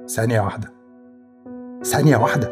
ثانية واحدة ثانية واحدة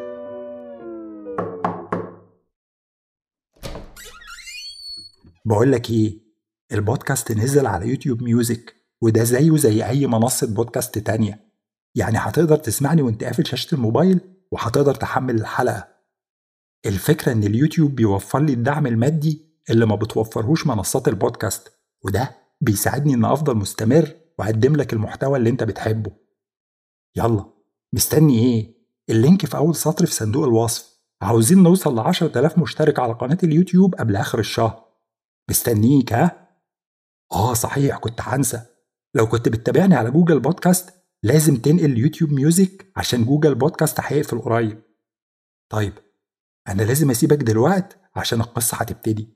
بقول لك ايه البودكاست نزل على يوتيوب ميوزك وده زيه زي اي منصة بودكاست تانية يعني هتقدر تسمعني وانت قافل شاشة الموبايل وهتقدر تحمل الحلقة الفكرة ان اليوتيوب بيوفر لي الدعم المادي اللي ما بتوفرهوش منصات البودكاست وده بيساعدني ان افضل مستمر واقدم لك المحتوى اللي انت بتحبه يلا مستني ايه اللينك في اول سطر في صندوق الوصف عاوزين نوصل ل 10000 مشترك على قناة اليوتيوب قبل اخر الشهر مستنيك ها اه صحيح كنت هنسى لو كنت بتتابعني على جوجل بودكاست لازم تنقل يوتيوب ميوزك عشان جوجل بودكاست هيقفل قريب طيب انا لازم اسيبك دلوقت عشان القصة هتبتدي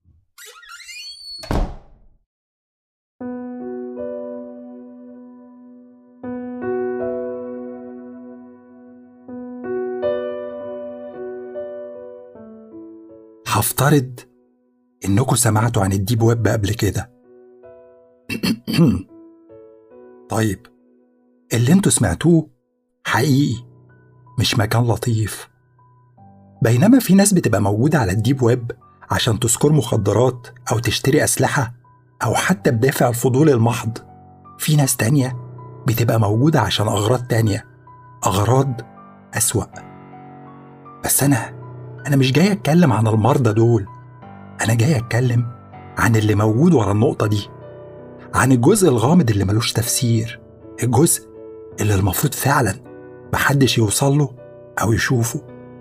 هفترض انكم سمعتوا عن الديب ويب قبل كده طيب اللي انتوا سمعتوه حقيقي مش مكان لطيف بينما في ناس بتبقى موجودة على الديب ويب عشان تسكر مخدرات أو تشتري أسلحة أو حتى بدافع الفضول المحض في ناس تانية بتبقى موجودة عشان أغراض تانية أغراض أسوأ بس أنا أنا مش جاي أتكلم عن المرضى دول أنا جاي أتكلم عن اللي موجود ورا النقطة دي عن الجزء الغامض اللي ملوش تفسير الجزء اللي المفروض فعلا محدش يوصل له أو يشوفه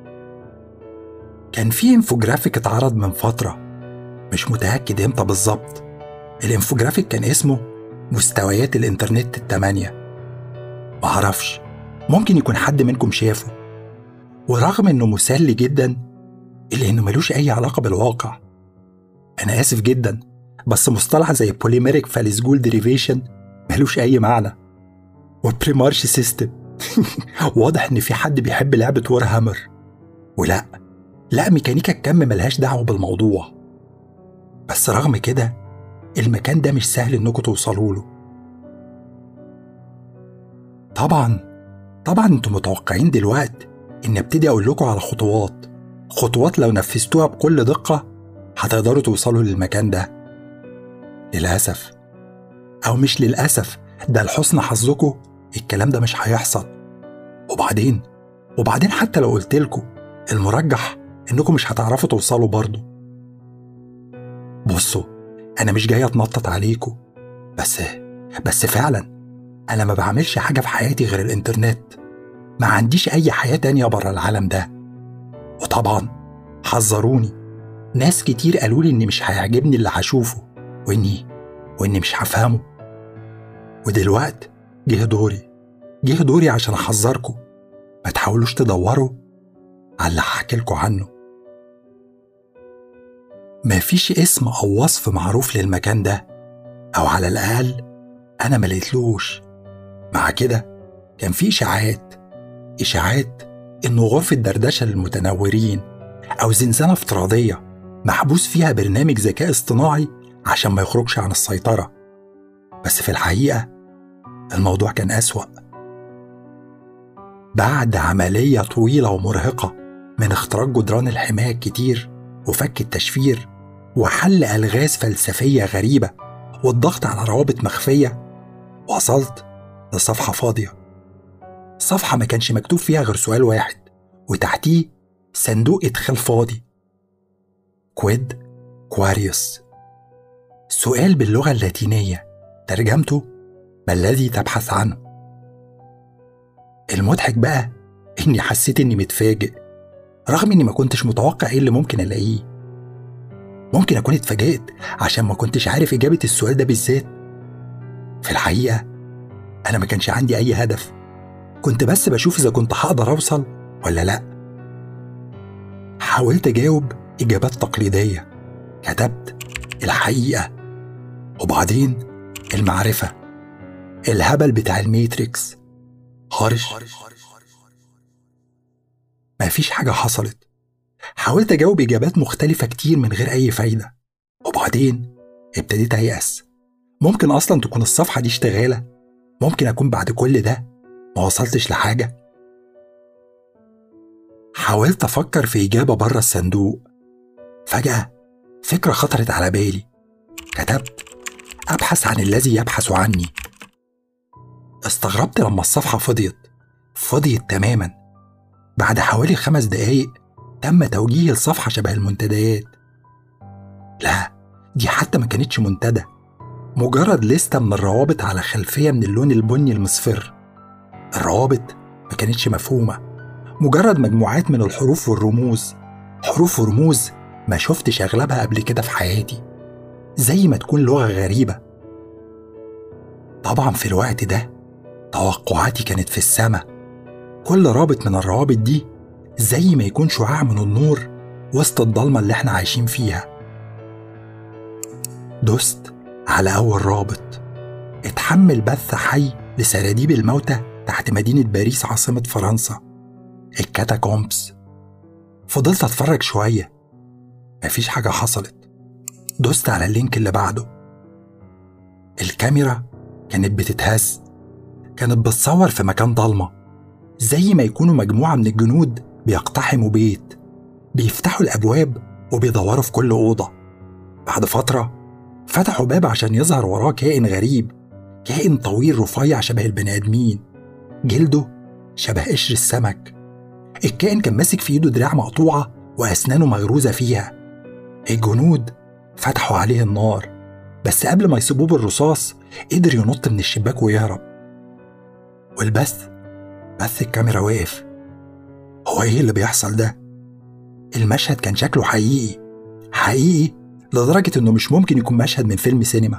كان في انفوجرافيك اتعرض من فترة مش متأكد امتى بالظبط الانفوجرافيك كان اسمه مستويات الانترنت التمانية معرفش ممكن يكون حد منكم شافه ورغم انه مسلي جدا الا انه ملوش اي علاقة بالواقع انا اسف جدا بس مصطلح زي بوليميريك فاليسجول ديريفيشن ملوش اي معنى وبريمارش سيستم واضح ان في حد بيحب لعبة وور هامر ولا لا ميكانيكا الكم ملهاش دعوة بالموضوع بس رغم كده المكان ده مش سهل انكم توصلوا له طبعا طبعا انتم متوقعين دلوقتي ان ابتدي اقول لكم على خطوات خطوات لو نفذتوها بكل دقة هتقدروا توصلوا للمكان ده للأسف أو مش للأسف ده لحسن حظكم الكلام ده مش هيحصل وبعدين وبعدين حتى لو قلت لكم المرجح انكم مش هتعرفوا توصلوا برضه بصوا انا مش جاي اتنطط عليكم بس بس فعلا انا ما بعملش حاجه في حياتي غير الانترنت ما عنديش اي حياه تانية بره العالم ده وطبعا حذروني ناس كتير قالوا لي اني مش هيعجبني اللي هشوفه واني واني مش هفهمه ودلوقت جه دوري جه دوري عشان احذركم ما تحاولوش تدوروا على اللي هحكي لكم عنه مفيش اسم أو وصف معروف للمكان ده أو على الأقل أنا ما لقيتلوش مع كده كان في إشاعات إشاعات إنه غرفة دردشة للمتنورين أو زنزانة افتراضية محبوس فيها برنامج ذكاء اصطناعي عشان ما يخرجش عن السيطرة بس في الحقيقة الموضوع كان أسوأ بعد عملية طويلة ومرهقة من اختراق جدران الحماية الكتير وفك التشفير وحل ألغاز فلسفية غريبة والضغط على روابط مخفية وصلت لصفحة فاضية صفحة ما كانش مكتوب فيها غير سؤال واحد وتحتيه صندوق إدخال فاضي كويد كواريوس سؤال باللغة اللاتينية ترجمته ما الذي تبحث عنه المضحك بقى إني حسيت إني متفاجئ رغم إني ما كنتش متوقع إيه اللي ممكن ألاقيه ممكن أكون اتفاجئت عشان ما كنتش عارف إجابة السؤال ده بالذات في الحقيقة أنا ما كانش عندي أي هدف كنت بس بشوف إذا كنت هقدر أوصل ولا لأ حاولت أجاوب إجابات تقليدية كتبت الحقيقة وبعدين المعرفة الهبل بتاع الميتريكس هرش مفيش حاجة حصلت حاولت أجاوب إجابات مختلفة كتير من غير أي فايدة وبعدين ابتديت أيأس ممكن أصلا تكون الصفحة دي اشتغالة ممكن أكون بعد كل ده ما وصلتش لحاجة حاولت أفكر في إجابة بره الصندوق فجأة فكرة خطرت على بالي كتبت أبحث عن الذي يبحث عني استغربت لما الصفحة فضيت فضيت تماما بعد حوالي خمس دقايق تم توجيه الصفحة شبه المنتديات لا دي حتى ما كانتش منتدى مجرد لستة من الروابط على خلفية من اللون البني المصفر الروابط ما كانتش مفهومة مجرد مجموعات من الحروف والرموز حروف ورموز ما شفتش أغلبها قبل كده في حياتي زي ما تكون لغة غريبة طبعا في الوقت ده توقعاتي كانت في السماء كل رابط من الروابط دي زي ما يكون شعاع من النور وسط الضلمة اللي احنا عايشين فيها دوست على أول رابط اتحمل بث حي لسراديب الموتى تحت مدينة باريس عاصمة فرنسا الكاتاكومبس فضلت أتفرج شوية مفيش حاجة حصلت دوست على اللينك اللي بعده الكاميرا كانت بتتهز كانت بتصور في مكان ضلمة زي ما يكونوا مجموعة من الجنود بيقتحموا بيت بيفتحوا الأبواب وبيدوروا في كل أوضة بعد فترة فتحوا باب عشان يظهر وراه كائن غريب كائن طويل رفيع شبه البني آدمين جلده شبه قشر السمك الكائن كان ماسك في ايده دراع مقطوعة وأسنانه مغروزة فيها الجنود فتحوا عليه النار بس قبل ما يصيبوه بالرصاص قدر ينط من الشباك ويهرب والبث بث الكاميرا وقف هو ايه اللي بيحصل ده المشهد كان شكله حقيقي حقيقي لدرجة انه مش ممكن يكون مشهد من فيلم سينما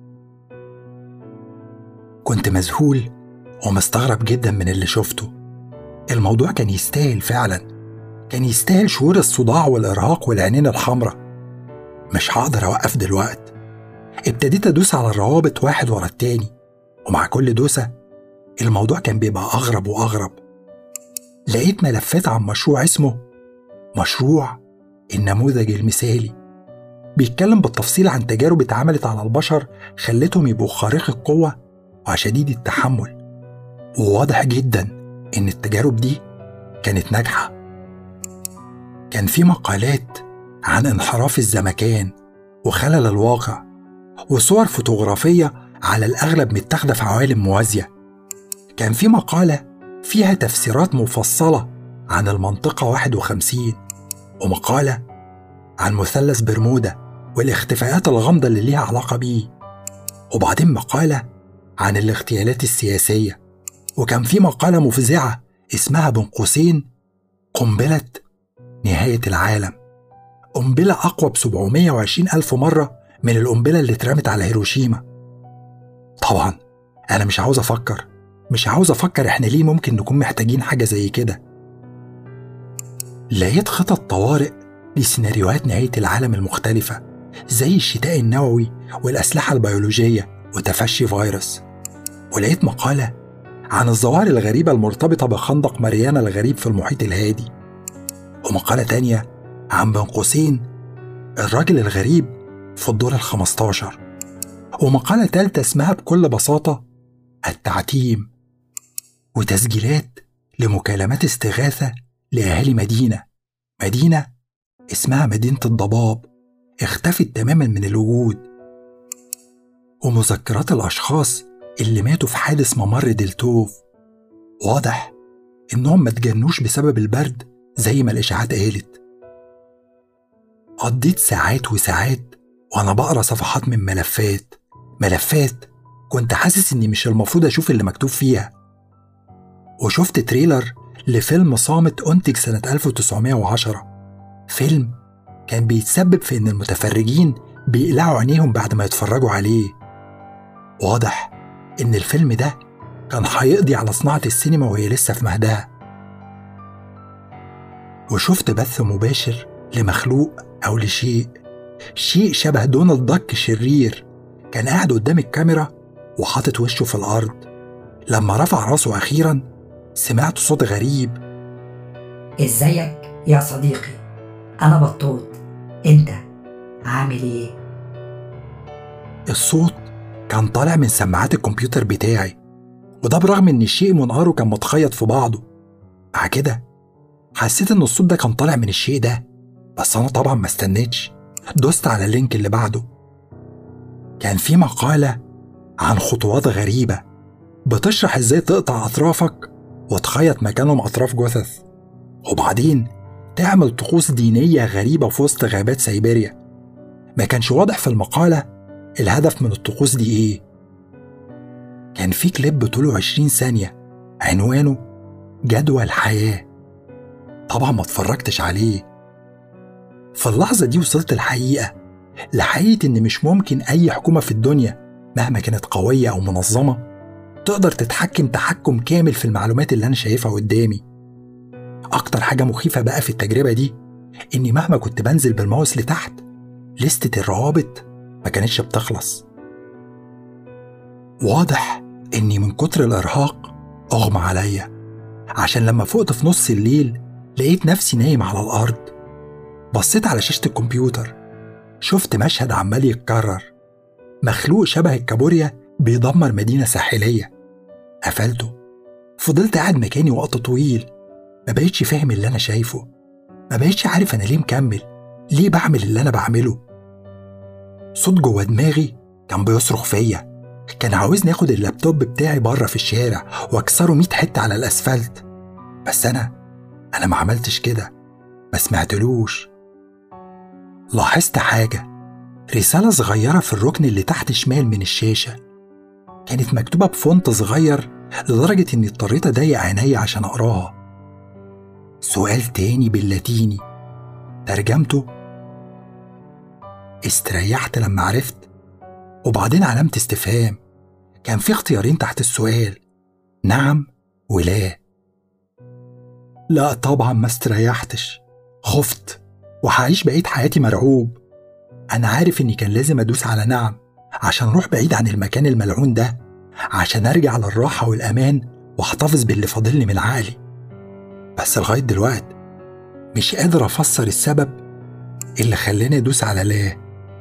كنت مذهول ومستغرب جدا من اللي شفته الموضوع كان يستاهل فعلا كان يستاهل شعور الصداع والإرهاق والعينين الحمراء مش هقدر أوقف دلوقت ابتديت أدوس على الروابط واحد ورا التاني ومع كل دوسة الموضوع كان بيبقى أغرب وأغرب لقيت ملفات عن مشروع اسمه مشروع النموذج المثالي بيتكلم بالتفصيل عن تجارب اتعملت على البشر خلتهم يبقوا خارق القوة وشديد التحمل وواضح جدا إن التجارب دي كانت ناجحة كان في مقالات عن انحراف الزمكان وخلل الواقع وصور فوتوغرافية على الأغلب متاخدة في عوالم موازية كان في مقالة فيها تفسيرات مفصلة عن المنطقة 51 ومقالة عن مثلث برمودا والاختفاءات الغامضة اللي ليها علاقة بيه وبعدين مقالة عن الاغتيالات السياسية وكان في مقالة مفزعة اسمها بين قوسين قنبلة نهاية العالم قنبلة أقوى ب 720 ألف مرة من القنبلة اللي اترمت على هيروشيما طبعا أنا مش عاوز أفكر مش عاوز أفكر إحنا ليه ممكن نكون محتاجين حاجة زي كده لقيت خطط طوارئ لسيناريوهات نهاية العالم المختلفة زي الشتاء النووي والأسلحة البيولوجية وتفشي فيروس ولقيت مقالة عن الظواهر الغريبة المرتبطة بخندق ماريانا الغريب في المحيط الهادي ومقالة تانية عن بين قوسين الراجل الغريب في الدور الخمستاشر ومقالة تالتة اسمها بكل بساطة التعتيم وتسجيلات لمكالمات استغاثة لأهالي مدينة مدينة اسمها مدينة الضباب اختفت تماما من الوجود ومذكرات الأشخاص اللي ماتوا في حادث ممر دلتوف واضح إنهم ما تجنوش بسبب البرد زي ما الإشاعات قالت قضيت ساعات وساعات وأنا بقرا صفحات من ملفات ملفات كنت حاسس إني مش المفروض أشوف اللي مكتوب فيها وشفت تريلر لفيلم صامت أنتج سنة 1910 فيلم كان بيتسبب في إن المتفرجين بيقلعوا عينيهم بعد ما يتفرجوا عليه واضح إن الفيلم ده كان هيقضي على صناعة السينما وهي لسه في مهدها وشفت بث مباشر لمخلوق أو لشيء شيء شبه دونالد داك شرير كان قاعد قدام الكاميرا وحاطط وشه في الأرض لما رفع راسه أخيرا سمعت صوت غريب ازيك يا صديقي انا بطوط انت عامل ايه الصوت كان طالع من سماعات الكمبيوتر بتاعي وده برغم إن الشيء منقاره كان متخيط في بعضه مع كده حسيت إن الصوت ده كان طالع من الشيء ده بس أنا طبعا ما استنيتش دوست على اللينك اللي بعده كان في مقالة عن خطوات غريبة بتشرح ازاي تقطع أطرافك وتخيط مكانهم أطراف جثث وبعدين تعمل طقوس دينية غريبة في وسط غابات سيبيريا ما كانش واضح في المقالة الهدف من الطقوس دي ايه كان في كليب طوله 20 ثانية عنوانه جدول الحياة طبعا ما اتفرجتش عليه في اللحظة دي وصلت الحقيقة لحقيقة إن مش ممكن أي حكومة في الدنيا مهما كانت قوية أو منظمة تقدر تتحكم تحكم كامل في المعلومات اللي أنا شايفها قدامي أكتر حاجة مخيفة بقى في التجربة دي إني مهما كنت بنزل بالماوس لتحت لستة الروابط ما كانتش بتخلص واضح إني من كتر الإرهاق أغمى عليا عشان لما فقت في نص الليل لقيت نفسي نايم على الأرض بصيت على شاشة الكمبيوتر شفت مشهد عمال يتكرر مخلوق شبه الكابوريا بيدمر مدينة ساحلية قفلته فضلت قاعد مكاني وقت طويل ما بقيتش فاهم اللي أنا شايفه ما بقيتش عارف أنا ليه مكمل ليه بعمل اللي أنا بعمله صوت جوه دماغي كان بيصرخ فيا كان عاوزني اخد اللابتوب بتاعي بره في الشارع واكسره 100 حته على الاسفلت بس انا انا ما عملتش كده ما سمعتلوش لاحظت حاجه رساله صغيره في الركن اللي تحت شمال من الشاشه كانت مكتوبه بفونت صغير لدرجه اني اضطريت اضيق عيني عشان اقراها سؤال تاني باللاتيني ترجمته استريحت لما عرفت وبعدين علامة استفهام كان في اختيارين تحت السؤال نعم ولا لا طبعا ما استريحتش خفت وهعيش بقية حياتي مرعوب أنا عارف إني كان لازم أدوس على نعم عشان أروح بعيد عن المكان الملعون ده عشان أرجع للراحة والأمان وأحتفظ باللي فاضلني من عقلي بس لغاية دلوقتي مش قادر أفسر السبب اللي خلاني أدوس على لاه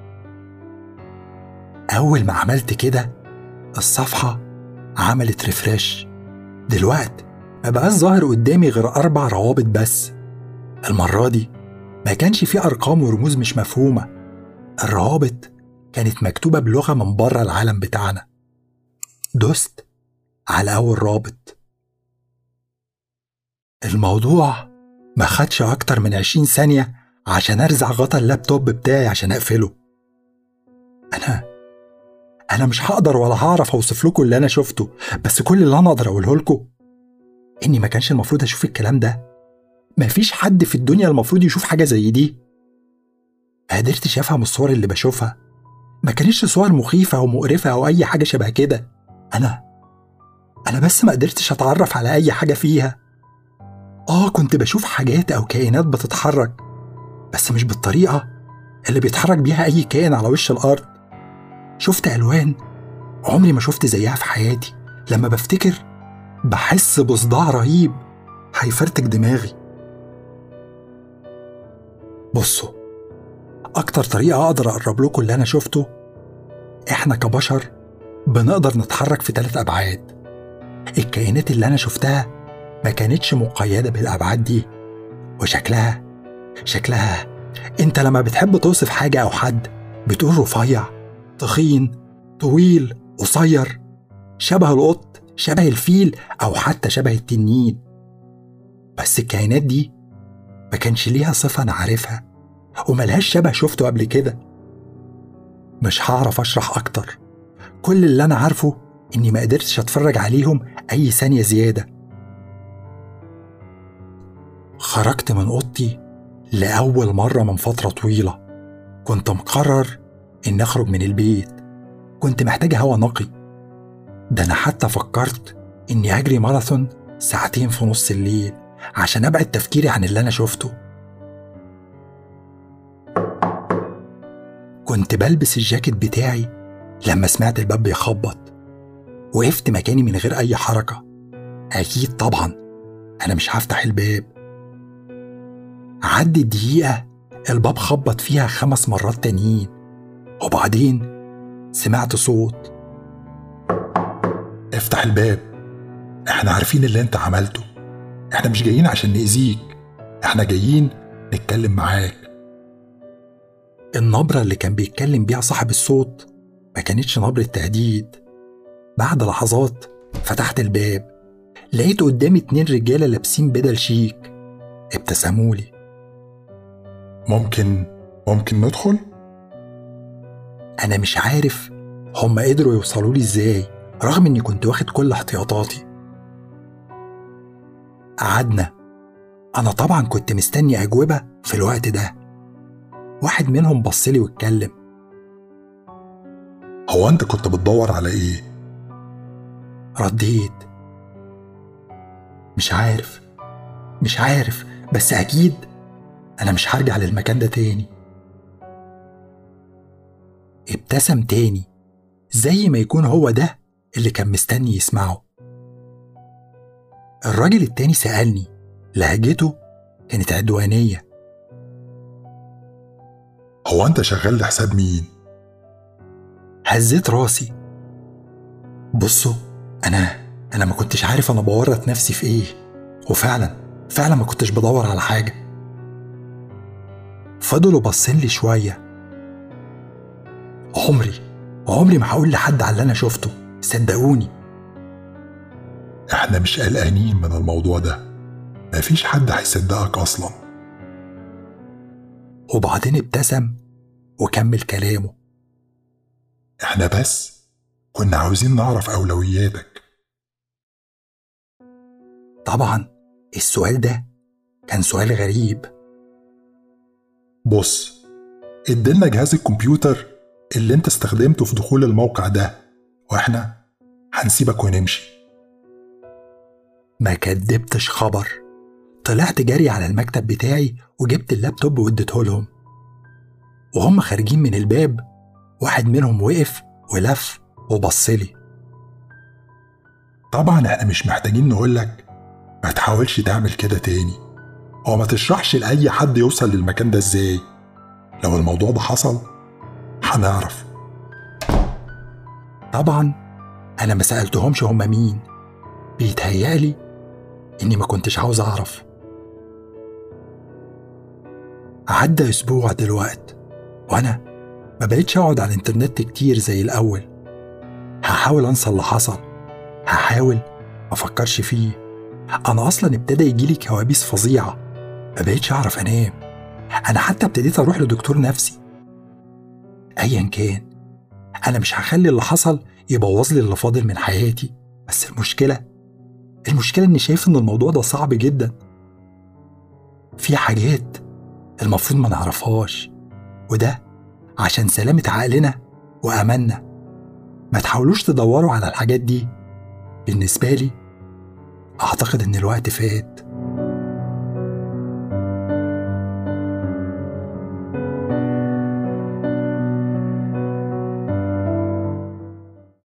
أول ما عملت كده الصفحة عملت ريفرش دلوقتي ما بقاش ظاهر قدامي غير أربع روابط بس المرة دي ما كانش في أرقام ورموز مش مفهومة الروابط كانت مكتوبة بلغة من بره العالم بتاعنا دوست على أول رابط الموضوع ما خدش أكتر من عشرين ثانية عشان أرزع غطا اللابتوب بتاعي عشان أقفله أنا أنا مش هقدر ولا هعرف أوصف لكم اللي أنا شفته بس كل اللي أنا أقدر أقوله لكم إني ما كانش المفروض أشوف الكلام ده مفيش حد في الدنيا المفروض يشوف حاجة زي دي ما قدرتش أفهم الصور اللي بشوفها ما كانتش صور مخيفة أو مقرفة أو أي حاجة شبه كده أنا أنا بس ما قدرتش أتعرف على أي حاجة فيها آه كنت بشوف حاجات أو كائنات بتتحرك بس مش بالطريقة اللي بيتحرك بيها أي كائن على وش الأرض شفت ألوان عمري ما شفت زيها في حياتي لما بفتكر بحس بصداع رهيب هيفرتك دماغي بصوا أكتر طريقة أقدر أقرب لكم اللي أنا شفته إحنا كبشر بنقدر نتحرك في ثلاث أبعاد الكائنات اللي أنا شفتها ما كانتش مقيدة بالأبعاد دي وشكلها شكلها أنت لما بتحب توصف حاجة أو حد بتقول رفيع تخين طويل قصير شبه القط شبه الفيل أو حتى شبه التنين بس الكائنات دي ما كانش ليها صفة أنا عارفها وملهاش شبه شفته قبل كده مش هعرف أشرح أكتر كل اللي أنا عارفه إني ما قدرتش أتفرج عليهم أي ثانية زيادة خرجت من أوضتي لأول مرة من فترة طويلة كنت مقرر إن أخرج من البيت كنت محتاج هوا نقي ده أنا حتى فكرت إني أجري ماراثون ساعتين في نص الليل عشان أبعد تفكيري عن اللي أنا شفته كنت بلبس الجاكيت بتاعي لما سمعت الباب بيخبط وقفت مكاني من غير أي حركة أكيد طبعا أنا مش هفتح الباب عدت دقيقة الباب خبط فيها خمس مرات تانيين وبعدين سمعت صوت افتح الباب احنا عارفين اللي انت عملته احنا مش جايين عشان نأذيك احنا جايين نتكلم معاك النبرة اللي كان بيتكلم بيها صاحب الصوت ما كانتش نبرة تهديد بعد لحظات فتحت الباب لقيت قدامي اتنين رجالة لابسين بدل شيك ابتسمولي ممكن ممكن ندخل أنا مش عارف هما قدروا يوصلوا لي إزاي رغم إني كنت واخد كل احتياطاتي قعدنا أنا طبعا كنت مستني أجوبة في الوقت ده واحد منهم بصلي واتكلم هو انت كنت بتدور على ايه رديت مش عارف مش عارف بس أكيد أنا مش هرجع للمكان ده تاني ابتسم تاني زي ما يكون هو ده اللي كان مستني يسمعه الراجل التاني سألني لهجته كانت عدوانية هو انت شغال لحساب مين هزيت راسي بصوا أنا أنا ما كنتش عارف أنا بورط نفسي في إيه وفعلا فعلا ما كنتش بدور على حاجة فضلوا باصين لي شوية عمري عمري ما هقول لحد على اللي أنا شفته صدقوني احنا مش قلقانين من الموضوع ده مفيش حد هيصدقك اصلا وبعدين ابتسم وكمل كلامه احنا بس كنا عاوزين نعرف اولوياتك طبعا السؤال ده كان سؤال غريب بص ادينا جهاز الكمبيوتر اللي انت استخدمته في دخول الموقع ده واحنا هنسيبك ونمشي ما كدبتش خبر طلعت جري على المكتب بتاعي وجبت اللابتوب واديته لهم وهم خارجين من الباب واحد منهم وقف ولف وبصلي طبعا احنا مش محتاجين نقولك ما تحاولش تعمل كده تاني او ما تشرحش لاي حد يوصل للمكان ده ازاي لو الموضوع ده حصل هنعرف طبعا انا ما سالتهمش هما مين بيتهيألي اني ما كنتش عاوز اعرف عدى اسبوع دلوقت وانا ما بقتش اقعد على الانترنت كتير زي الاول هحاول انسى اللي حصل هحاول ما افكرش فيه انا اصلا ابتدى يجيلي كوابيس فظيعه ما بقتش اعرف انام انا حتى ابتديت اروح لدكتور نفسي ايا كان انا مش هخلي اللي حصل يبوظ لي اللي فاضل من حياتي بس المشكله المشكله اني شايف ان الموضوع ده صعب جدا في حاجات المفروض ما نعرفهاش وده عشان سلامة عقلنا وأماننا ما تحاولوش تدوروا على الحاجات دي بالنسبة لي أعتقد إن الوقت فات